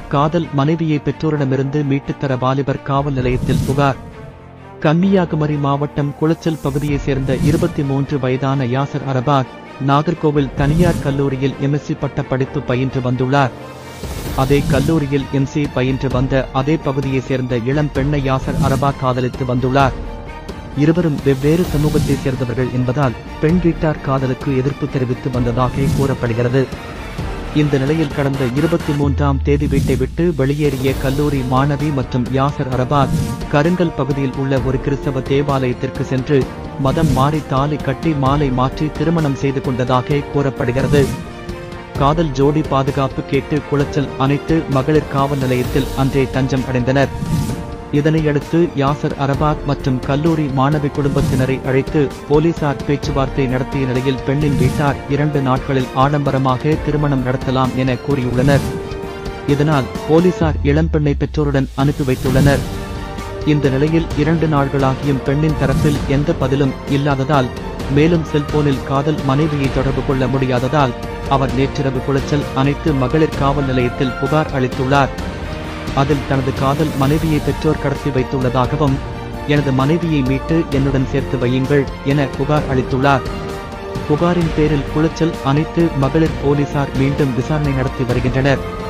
காதல் மனைவியை பெற்றோரிடமிருந்து மீட்டுத் தர வாலிபர் காவல் நிலையத்தில் புகார் கன்னியாகுமரி மாவட்டம் குளச்சல் பகுதியைச் சேர்ந்த இருபத்தி மூன்று வயதான யாசர் அரபாத் நாகர்கோவில் தனியார் கல்லூரியில் எம்எஸ்சி பட்ட படிப்பு பயின்று வந்துள்ளார் அதே கல்லூரியில் எம்சி பயின்று வந்த அதே பகுதியைச் சேர்ந்த இளம் பெண்ணை யாசர் அரபாத் காதலித்து வந்துள்ளார் இருவரும் வெவ்வேறு சமூகத்தைச் சேர்ந்தவர்கள் என்பதால் பெண் வீட்டார் காதலுக்கு எதிர்ப்பு தெரிவித்து வந்ததாக கூறப்படுகிறது இந்த நிலையில் கடந்த இருபத்தி மூன்றாம் தேதி வீட்டை விட்டு வெளியேறிய கல்லூரி மாணவி மற்றும் யாசர் அரபாத் கருங்கல் பகுதியில் உள்ள ஒரு கிறிஸ்தவ தேவாலயத்திற்கு சென்று மதம் மாறி தாலி கட்டி மாலை மாற்றி திருமணம் செய்து கொண்டதாக கூறப்படுகிறது காதல் ஜோடி பாதுகாப்பு கேட்டு குளச்சல் அனைத்து மகளிர் காவல் நிலையத்தில் அன்றே தஞ்சம் அடைந்தனர் இதனையடுத்து யாசர் அரபாத் மற்றும் கல்லூரி மாணவி குடும்பத்தினரை அழைத்து போலீசார் பேச்சுவார்த்தை நடத்திய நிலையில் பெண்ணின் வீட்டார் இரண்டு நாட்களில் ஆடம்பரமாக திருமணம் நடத்தலாம் என கூறியுள்ளனர் இதனால் போலீசார் இளம்பெண்ணை பெற்றோருடன் அனுப்பி வைத்துள்ளனர் இந்த நிலையில் இரண்டு நாட்களாகியும் பெண்ணின் தரப்பில் எந்த பதிலும் இல்லாததால் மேலும் செல்போனில் காதல் மனைவியை தொடர்பு கொள்ள முடியாததால் அவர் நேற்றிரவு குளச்சல் அனைத்து மகளிர் காவல் நிலையத்தில் புகார் அளித்துள்ளார் அதில் தனது காதல் மனைவியை பெற்றோர் கடத்தி வைத்துள்ளதாகவும் எனது மனைவியை மீட்டு என்னுடன் சேர்த்து வையுங்கள் என புகார் அளித்துள்ளார் புகாரின் பேரில் குளச்சல் அனைத்து மகளிர் போலீசார் மீண்டும் விசாரணை நடத்தி வருகின்றனர்